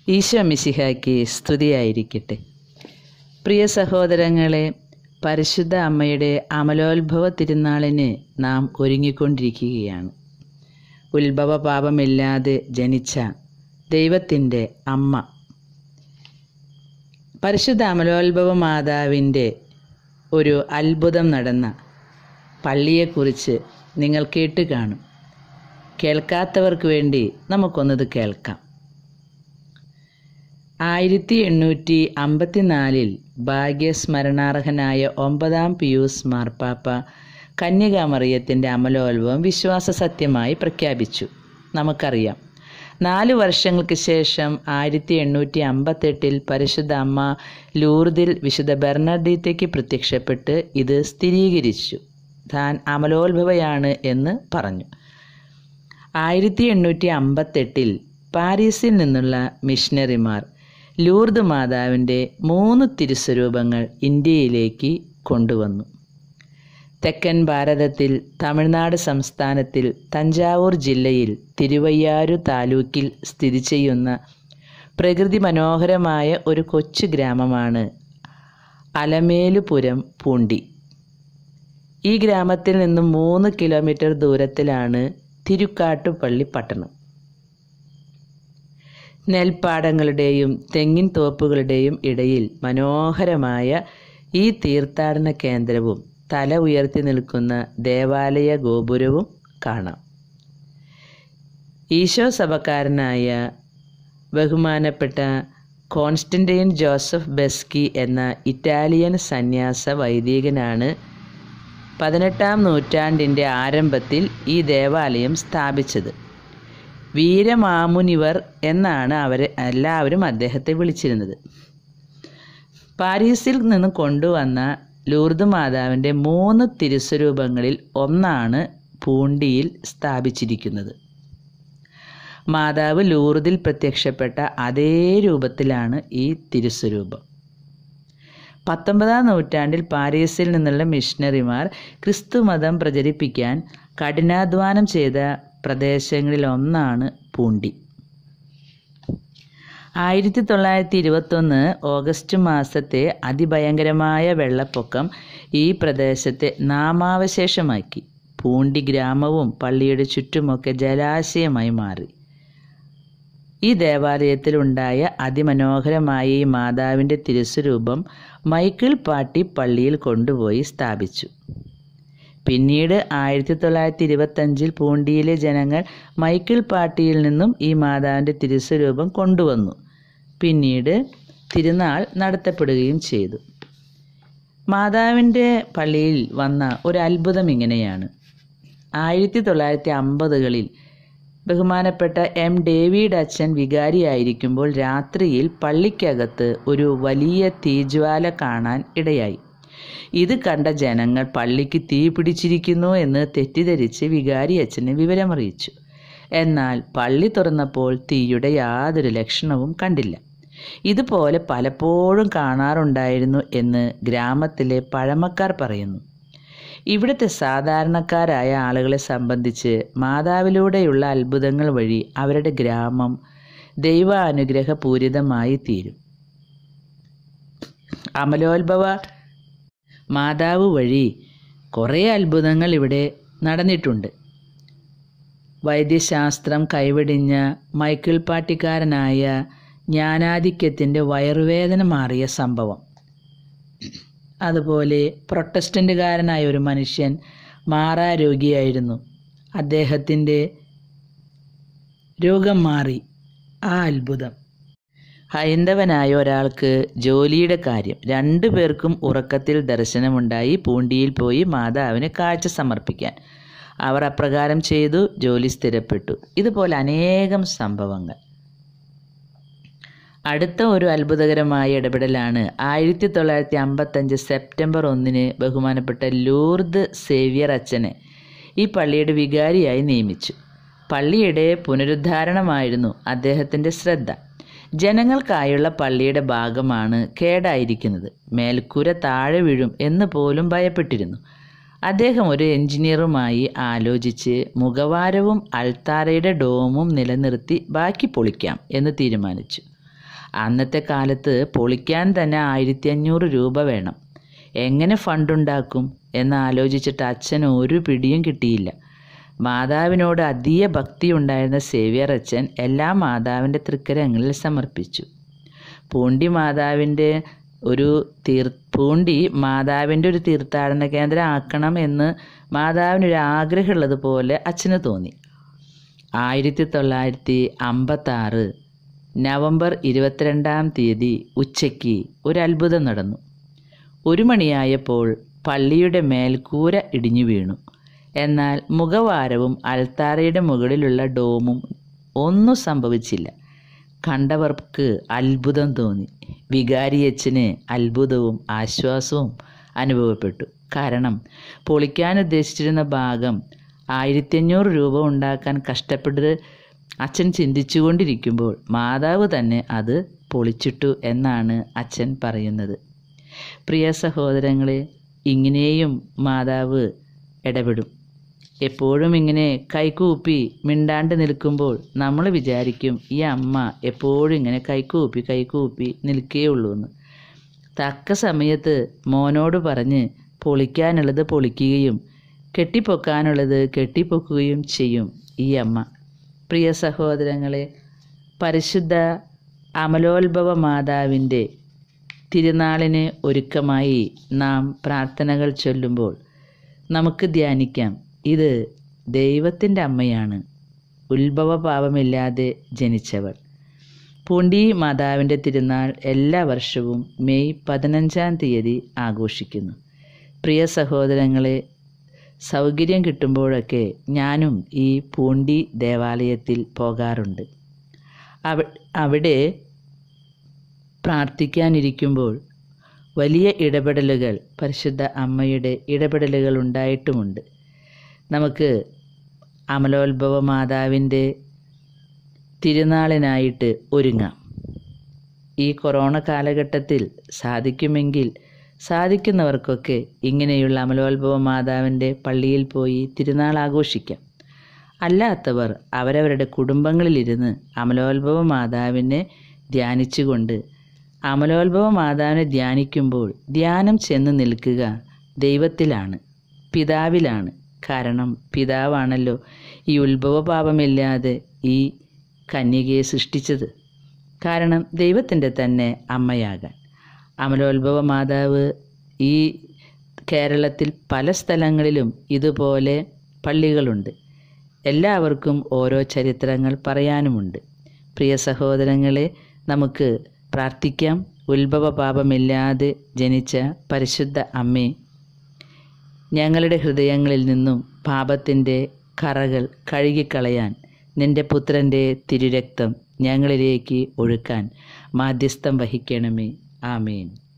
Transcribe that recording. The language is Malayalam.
ഈശോ മിശിഹായ്ക്ക് സ്തുതിയായിരിക്കട്ടെ പ്രിയ സഹോദരങ്ങളെ പരിശുദ്ധ അമ്മയുടെ അമലോത്ഭവ തിരുനാളിന് നാം ഒരുങ്ങിക്കൊണ്ടിരിക്കുകയാണ് ഉത്ഭവ പാപമില്ലാതെ ജനിച്ച ദൈവത്തിൻ്റെ അമ്മ പരിശുദ്ധ അമലോത്ഭവ മാതാവിൻ്റെ ഒരു അത്ഭുതം നടന്ന പള്ളിയെക്കുറിച്ച് നിങ്ങൾ കേട്ട് കാണും കേൾക്കാത്തവർക്ക് വേണ്ടി നമുക്കൊന്നത് കേൾക്കാം ആയിരത്തി എണ്ണൂറ്റി അമ്പത്തിനാലിൽ ഭാഗ്യസ്മരണാർഹനായ ഒമ്പതാം പിയൂസ് മാർപ്പാപ്പ കന്യകാമറിയത്തിൻ്റെ അമലോത്ഭവം വിശ്വാസ സത്യമായി പ്രഖ്യാപിച്ചു നമുക്കറിയാം നാല് വർഷങ്ങൾക്ക് ശേഷം ആയിരത്തി എണ്ണൂറ്റി അമ്പത്തെട്ടിൽ പരിശുദ്ധ അമ്മ ലൂർദിൽ വിശുദ്ധ ബെർണഡീത്തേക്ക് പ്രത്യക്ഷപ്പെട്ട് ഇത് സ്ഥിരീകരിച്ചു താൻ അമലോത്ഭവയാണ് എന്ന് പറഞ്ഞു ആയിരത്തി എണ്ണൂറ്റി അമ്പത്തെട്ടിൽ പാരീസിൽ നിന്നുള്ള മിഷണറിമാർ ലൂർദ് മാതാവിൻ്റെ മൂന്ന് തിരുസ്വരൂപങ്ങൾ ഇന്ത്യയിലേക്ക് കൊണ്ടുവന്നു തെക്കൻ ഭാരതത്തിൽ തമിഴ്നാട് സംസ്ഥാനത്തിൽ തഞ്ചാവൂർ ജില്ലയിൽ തിരുവയ്യാരു താലൂക്കിൽ സ്ഥിതി ചെയ്യുന്ന പ്രകൃതി മനോഹരമായ ഒരു കൊച്ചു ഗ്രാമമാണ് അലമേലുപുരം പൂണ്ടി ഈ ഗ്രാമത്തിൽ നിന്നും മൂന്ന് കിലോമീറ്റർ ദൂരത്തിലാണ് തിരുക്കാട്ടുപള്ളി പട്ടണം നെൽപ്പാടങ്ങളുടെയും തെങ്ങിൻ തോപ്പുകളുടെയും ഇടയിൽ മനോഹരമായ ഈ തീർത്ഥാടന കേന്ദ്രവും തല ഉയർത്തി നിൽക്കുന്ന ദേവാലയ ഗോപുരവും കാണാം ഈശോ സഭക്കാരനായ ബഹുമാനപ്പെട്ട കോൺസ്റ്റന്റൈൻ ജോസഫ് ബെസ്കി എന്ന ഇറ്റാലിയൻ സന്യാസ വൈദികനാണ് പതിനെട്ടാം നൂറ്റാണ്ടിൻ്റെ ആരംഭത്തിൽ ഈ ദേവാലയം സ്ഥാപിച്ചത് വീരമാമുനിവർ എന്നാണ് അവർ എല്ലാവരും അദ്ദേഹത്തെ വിളിച്ചിരുന്നത് പാരീസിൽ നിന്ന് കൊണ്ടുവന്ന ലൂർദ് മാതാവിൻ്റെ മൂന്ന് തിരുസ്വരൂപങ്ങളിൽ ഒന്നാണ് പൂണ്ടിയിൽ സ്ഥാപിച്ചിരിക്കുന്നത് മാതാവ് ലൂർദിൽ പ്രത്യക്ഷപ്പെട്ട അതേ രൂപത്തിലാണ് ഈ തിരുസ്വരൂപം പത്തൊമ്പതാം നൂറ്റാണ്ടിൽ പാരീസിൽ നിന്നുള്ള മിഷണറിമാർ ക്രിസ്തുമതം പ്രചരിപ്പിക്കാൻ കഠിനാധ്വാനം ചെയ്ത പ്രദേശങ്ങളിൽ ഒന്നാണ് പൂണ്ടി ആയിരത്തി തൊള്ളായിരത്തി ഇരുപത്തൊന്ന് ഓഗസ്റ്റ് മാസത്തെ അതിഭയങ്കരമായ വെള്ളപ്പൊക്കം ഈ പ്രദേശത്തെ നാമാവശേഷമാക്കി പൂണ്ടി ഗ്രാമവും പള്ളിയുടെ ചുറ്റുമൊക്കെ ജലാശയമായി മാറി ഈ ദേവാലയത്തിലുണ്ടായ അതിമനോഹരമായ ഈ മാതാവിൻ്റെ തിരുസ്വരൂപം മൈക്കിൾ പാട്ടി പള്ളിയിൽ കൊണ്ടുപോയി സ്ഥാപിച്ചു പിന്നീട് ആയിരത്തി തൊള്ളായിരത്തി ഇരുപത്തഞ്ചിൽ പൂണ്ടിയിലെ ജനങ്ങൾ മൈക്കിൾ പാട്ടിയിൽ നിന്നും ഈ മാതാവിൻ്റെ തിരുസ്വരൂപം കൊണ്ടുവന്നു പിന്നീട് തിരുനാൾ നടത്തപ്പെടുകയും ചെയ്തു മാതാവിൻ്റെ പള്ളിയിൽ വന്ന ഒരു അത്ഭുതം ഇങ്ങനെയാണ് ആയിരത്തി തൊള്ളായിരത്തി അമ്പതുകളിൽ ബഹുമാനപ്പെട്ട എം ഡേവിഡ് അച്ഛൻ വികാരിയായിരിക്കുമ്പോൾ രാത്രിയിൽ പള്ളിക്കകത്ത് ഒരു വലിയ തീജ്വാല കാണാൻ ഇടയായി ഇത് കണ്ട ജനങ്ങൾ പള്ളിക്ക് തീ പിടിച്ചിരിക്കുന്നു എന്ന് തെറ്റിദ്ധരിച്ച് വികാരി അച്ഛനെ വിവരമറിയിച്ചു എന്നാൽ പള്ളി തുറന്നപ്പോൾ തീയുടെ യാതൊരു ലക്ഷണവും കണ്ടില്ല ഇതുപോലെ പലപ്പോഴും കാണാറുണ്ടായിരുന്നു എന്ന് ഗ്രാമത്തിലെ പഴമക്കാർ പറയുന്നു ഇവിടുത്തെ സാധാരണക്കാരായ ആളുകളെ സംബന്ധിച്ച് മാതാവിലൂടെയുള്ള അത്ഭുതങ്ങൾ വഴി അവരുടെ ഗ്രാമം ദൈവാനുഗ്രഹപൂരിതമായി തീരും അമലോത്ഭവ മാതാവ് വഴി കുറേ അത്ഭുതങ്ങൾ ഇവിടെ നടന്നിട്ടുണ്ട് വൈദ്യശാസ്ത്രം കൈവെടിഞ്ഞ മൈക്കിൾ പാട്ടിക്കാരനായ ജ്ഞാനാധിക്യത്തിൻ്റെ വയറുവേദന മാറിയ സംഭവം അതുപോലെ പ്രൊട്ടസ്റ്റൻ്റുകാരനായ ഒരു മനുഷ്യൻ മാറാരോഗിയായിരുന്നു അദ്ദേഹത്തിൻ്റെ രോഗം മാറി ആ അത്ഭുതം ഹൈന്ദവനായ ഒരാൾക്ക് ജോലിയുടെ കാര്യം രണ്ടു പേർക്കും ഉറക്കത്തിൽ ദർശനമുണ്ടായി പൂണ്ടിയിൽ പോയി മാതാവിന് കാഴ്ച സമർപ്പിക്കാൻ അവർ അപ്രകാരം ചെയ്തു ജോലി സ്ഥിരപ്പെട്ടു ഇതുപോലെ അനേകം സംഭവങ്ങൾ അടുത്ത ഒരു അത്ഭുതകരമായ ഇടപെടലാണ് ആയിരത്തി തൊള്ളായിരത്തി അമ്പത്തഞ്ച് സെപ്റ്റംബർ ഒന്നിന് ബഹുമാനപ്പെട്ട ലൂർദ് സേവിയർ അച്ഛനെ ഈ പള്ളിയുടെ വികാരിയായി നിയമിച്ചു പള്ളിയുടെ പുനരുദ്ധാരണമായിരുന്നു അദ്ദേഹത്തിൻ്റെ ശ്രദ്ധ ജനങ്ങൾക്കായുള്ള പള്ളിയുടെ ഭാഗമാണ് കേടായിരിക്കുന്നത് മേൽക്കൂര താഴെ വീഴും എന്ന് പോലും ഭയപ്പെട്ടിരുന്നു അദ്ദേഹം ഒരു എഞ്ചിനീയറുമായി ആലോചിച്ച് മുഖവാരവും അൾത്താരയുടെ ഡോമും നിലനിർത്തി ബാക്കി പൊളിക്കാം എന്ന് തീരുമാനിച്ചു അന്നത്തെ കാലത്ത് പൊളിക്കാൻ തന്നെ ആയിരത്തി അഞ്ഞൂറ് രൂപ വേണം എങ്ങനെ ഫണ്ടുണ്ടാക്കും എന്ന് ആലോചിച്ചിട്ട് അച്ഛന് ഒരു പിടിയും കിട്ടിയില്ല മാതാവിനോട് അതീയ ഭക്തി ഉണ്ടായിരുന്ന സേവ്യർ അച്ഛൻ എല്ലാം മാതാവിൻ്റെ തൃക്കരങ്ങളിൽ സമർപ്പിച്ചു പൂണ്ടി മാതാവിൻ്റെ ഒരു തീർ പൂണ്ടി മാതാവിൻ്റെ ഒരു തീർത്ഥാടന കേന്ദ്രം ആക്കണം എന്ന് മാതാവിനൊരു ആഗ്രഹമുള്ളതുപോലെ അച്ഛന് തോന്നി ആയിരത്തി തൊള്ളായിരത്തി അമ്പത്താറ് നവംബർ ഇരുപത്തിരണ്ടാം തീയതി ഉച്ചയ്ക്ക് ഒരു അത്ഭുതം നടന്നു ഒരു മണിയായപ്പോൾ പള്ളിയുടെ മേൽക്കൂര ഇടിഞ്ഞു വീണു എന്നാൽ മുഖവാരവും അൽത്താരയുടെ മുകളിലുള്ള ഡോമും ഒന്നും സംഭവിച്ചില്ല കണ്ടവർക്ക് അത്ഭുതം തോന്നി വികാരിയച്ഛന് അത്ഭുതവും ആശ്വാസവും അനുഭവപ്പെട്ടു കാരണം പൊളിക്കാൻ ഉദ്ദേശിച്ചിരുന്ന ഭാഗം ആയിരത്തി അഞ്ഞൂറ് രൂപ ഉണ്ടാക്കാൻ കഷ്ടപ്പെട്ട് അച്ഛൻ ചിന്തിച്ചുകൊണ്ടിരിക്കുമ്പോൾ മാതാവ് തന്നെ അത് പൊളിച്ചിട്ടു എന്നാണ് അച്ഛൻ പറയുന്നത് പ്രിയ സഹോദരങ്ങളെ ഇങ്ങനെയും മാതാവ് ഇടപെടും എപ്പോഴും ഇങ്ങനെ കൈകൂപ്പി മിണ്ടാണ്ട് നിൽക്കുമ്പോൾ നമ്മൾ വിചാരിക്കും ഈ അമ്മ എപ്പോഴും ഇങ്ങനെ കൈകൂപ്പി കൈകൂപ്പി നിൽക്കുകയുള്ളൂ എന്ന് തക്ക സമയത്ത് മോനോട് പറഞ്ഞ് പൊളിക്കാനുള്ളത് പൊളിക്കുകയും കെട്ടിപ്പൊക്കാനുള്ളത് കെട്ടിപ്പൊക്കുകയും ചെയ്യും ഈ അമ്മ പ്രിയ സഹോദരങ്ങളെ പരിശുദ്ധ അമലോത്ഭവ മാതാവിൻ്റെ തിരുനാളിന് ഒരുക്കമായി നാം പ്രാർത്ഥനകൾ ചൊല്ലുമ്പോൾ നമുക്ക് ധ്യാനിക്കാം ഇത് ദൈവത്തിൻ്റെ അമ്മയാണ് ഉത്ഭവ പാപമില്ലാതെ ജനിച്ചവൾ പൂണ്ടി മാതാവിൻ്റെ തിരുനാൾ എല്ലാ വർഷവും മെയ് പതിനഞ്ചാം തീയതി ആഘോഷിക്കുന്നു പ്രിയ സഹോദരങ്ങളെ സൗകര്യം കിട്ടുമ്പോഴൊക്കെ ഞാനും ഈ പൂണ്ടി ദേവാലയത്തിൽ പോകാറുണ്ട് അവ അവിടെ പ്രാർത്ഥിക്കാനിരിക്കുമ്പോൾ വലിയ ഇടപെടലുകൾ പരിശുദ്ധ അമ്മയുടെ ഇടപെടലുകൾ ഉണ്ടായിട്ടുമുണ്ട് നമുക്ക് അമലോത്ഭവ മാതാവിൻ്റെ തിരുനാളിനായിട്ട് ഒരുങ്ങാം ഈ കൊറോണ കാലഘട്ടത്തിൽ സാധിക്കുമെങ്കിൽ സാധിക്കുന്നവർക്കൊക്കെ ഇങ്ങനെയുള്ള അമലോത്ഭവ മാതാവിൻ്റെ പള്ളിയിൽ പോയി തിരുനാൾ ആഘോഷിക്കാം അല്ലാത്തവർ അവരവരുടെ കുടുംബങ്ങളിലിരുന്ന് അമലോത്ഭവ മാതാവിനെ ധ്യാനിച്ചുകൊണ്ട് അമലോത്ഭവ മാതാവിനെ ധ്യാനിക്കുമ്പോൾ ധ്യാനം ചെന്ന് നിൽക്കുക ദൈവത്തിലാണ് പിതാവിലാണ് കാരണം പിതാവാണല്ലോ ഈ ഉത്ഭവ പാപമില്ലാതെ ഈ കന്യകയെ സൃഷ്ടിച്ചത് കാരണം ദൈവത്തിൻ്റെ തന്നെ അമ്മയാകാൻ അമലോത്ഭവ മാതാവ് ഈ കേരളത്തിൽ പല സ്ഥലങ്ങളിലും ഇതുപോലെ പള്ളികളുണ്ട് എല്ലാവർക്കും ഓരോ ചരിത്രങ്ങൾ പറയാനുമുണ്ട് പ്രിയ സഹോദരങ്ങളെ നമുക്ക് പ്രാർത്ഥിക്കാം ഉത്ഭവ പാപമില്ലാതെ ജനിച്ച പരിശുദ്ധ അമ്മേ ഞങ്ങളുടെ ഹൃദയങ്ങളിൽ നിന്നും പാപത്തിൻ്റെ കറകൾ കഴുകിക്കളയാൻ നിന്റെ പുത്രൻ്റെ തിരുരക്തം ഞങ്ങളിലേക്ക് ഒഴുക്കാൻ മാധ്യസ്ഥം വഹിക്കണമേ ആമേൻ